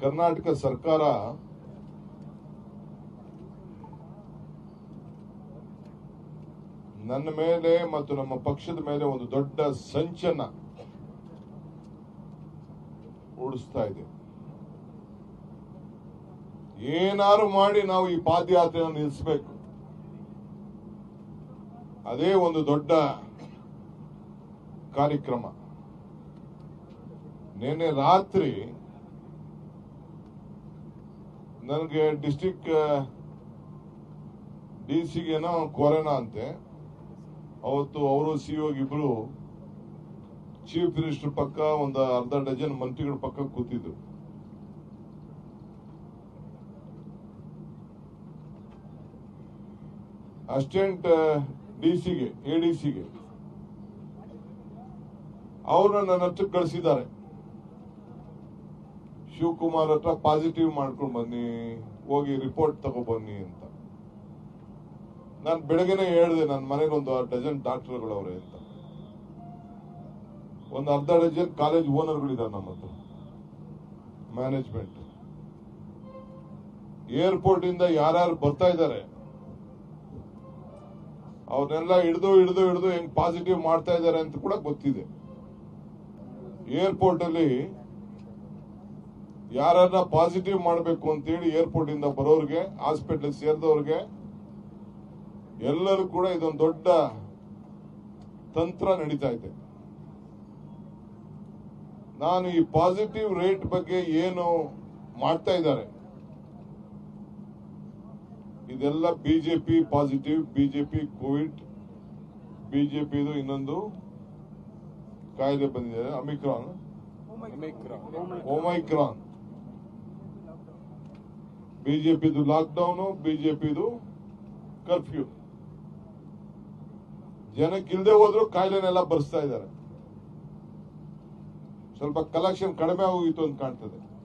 ಕರ್ನಾಟಕ ಸರ್ಕಾರ ನನ್ನ ಮೇಲೆ ಮತ್ತು ನಮ್ಮ ಪಕ್ಷದ ಮೇಲೆ ಒಂದು ದೊಡ್ಡ ಸಂಚನ್ನ ಓಡಿಸ್ತಾ ಇದೆ ಏನಾರು ಮಾಡಿ ನಾವು ಈ ಪಾದಯಾತ್ರೆಯನ್ನು ನಿಲ್ಲಿಸಬೇಕು ಅದೇ ಒಂದು ದೊಡ್ಡ ಕಾರ್ಯಕ್ರಮ ನಿನ್ನೆ ರಾತ್ರಿ ನನಗೆ ಡಿಸ್ಟಿಕ್ ಡಿ ಸಿಗೇನೋ ಕೊರೋನಾ ಅಂತೆ ಅವತ್ತು ಅವರು ಸಿಒ ಇಬ್ರು ಚೀಫ್ ಮಿನಿಸ್ಟರ್ ಪಕ್ಕ ಒಂದು ಅರ್ಧ ಡಜನ್ ಮಂತ್ರಿಗಳ ಪಕ್ಕ ಕೂತಿದ್ರು ಅಸಿಸ್ಟೆಂಟ್ ಡಿಸಿಗೆ ಎಡಿಸಿಗೆ ಅವ್ರನ್ನ ನನ್ನ ಹತ್ರ ಕಳಿಸಿದ್ದಾರೆ ಶಿವಕುಮಾರ್ ಹತ್ರ ಪಾಸಿಟಿವ್ ಮಾಡ್ಕೊಂಡು ಬನ್ನಿ ಹೋಗಿ ರಿಪೋರ್ಟ್ ತಗೋ ಬನ್ನಿ ಅಂತ ನಾನು ಬೆಳಗ್ಗೆನೆ ಹೇಳಿದೆ ನನ್ನ ಮನೆಗೆ ಒಂದು ಡಜನ್ ಡಾಕ್ಟರ್ಗಳು ಅವ್ರೆ ಅಂತ ಒಂದು ಅರ್ಧ ಡಜನ್ ಕಾಲೇಜ್ ಓನರ್ಗಳಿದ್ದಾರೆ ನಮ್ಮ ಹತ್ರ ಮ್ಯಾನೇಜ್ಮೆಂಟ್ ಏರ್ಪೋರ್ಟ್ ಇಂದ ಯಾರ್ಯಾರು ಬರ್ತಾ ಇದ್ದಾರೆ ಅವ್ರನ್ನೆಲ್ಲ ಹಿಡಿದು ಹಿಡಿದು ಹಿಡಿದು ಹೆಂಗ್ ಪಾಸಿಟಿವ್ ಮಾಡ್ತಾ ಇದ್ದಾರೆ ಅಂತ ಕೂಡ ಗೊತ್ತಿದೆ ಏರ್ಪೋರ್ಟ್ ಅಲ್ಲಿ ಯಾರನ್ನ ಪಾಸಿಟಿವ್ ಮಾಡಬೇಕು ಅಂತೇಳಿ ಏರ್ಪೋರ್ಟ್ ಇಂದ ಬರೋರ್ಗೆ ಹಾಸ್ಪಿಟಲ್ ಸೇರಿದವ್ರಿಗೆ ಎಲ್ಲರೂ ಕೂಡ ಇದೊಂದು ದೊಡ್ಡ ತಂತ್ರ ನಡೀತಾ ಇದೆ ನಾನು ಈ ಪಾಸಿಟಿವ್ ರೇಟ್ ಬಗ್ಗೆ ಏನು ಮಾಡ್ತಾ ಇದ್ದಾರೆ ಇದೆಲ್ಲ ಬಿಜೆಪಿ ಪಾಸಿಟಿವ್ ಬಿಜೆಪಿ ಕೋವಿಡ್ ಬಿಜೆಪಿದು ಇನ್ನೊಂದು ಕಾಯಿಲೆ ಬಂದಿದೆ ಅಮಿಕ್ರಾನ್ ಓಮೈಕ್ರಾನ್ ಬಿಜೆಪಿದು ಲಾಕ್ಡೌನ್ ಬಿಜೆಪಿದು ಕರ್ಫ್ಯೂ ಜನಕ್ಕಿಲ್ದೆ ಹೋದ್ರು ಕಾಯಿಲೆನೆಲ್ಲ ಬರ್ಸ್ತಾ ಇದ್ದಾರೆ ಸ್ವಲ್ಪ ಕಲೆಕ್ಷನ್ ಕಡಿಮೆ ಆಗೋಗಿತ್ತು ಅಂತ ಕಾಣ್ತದೆ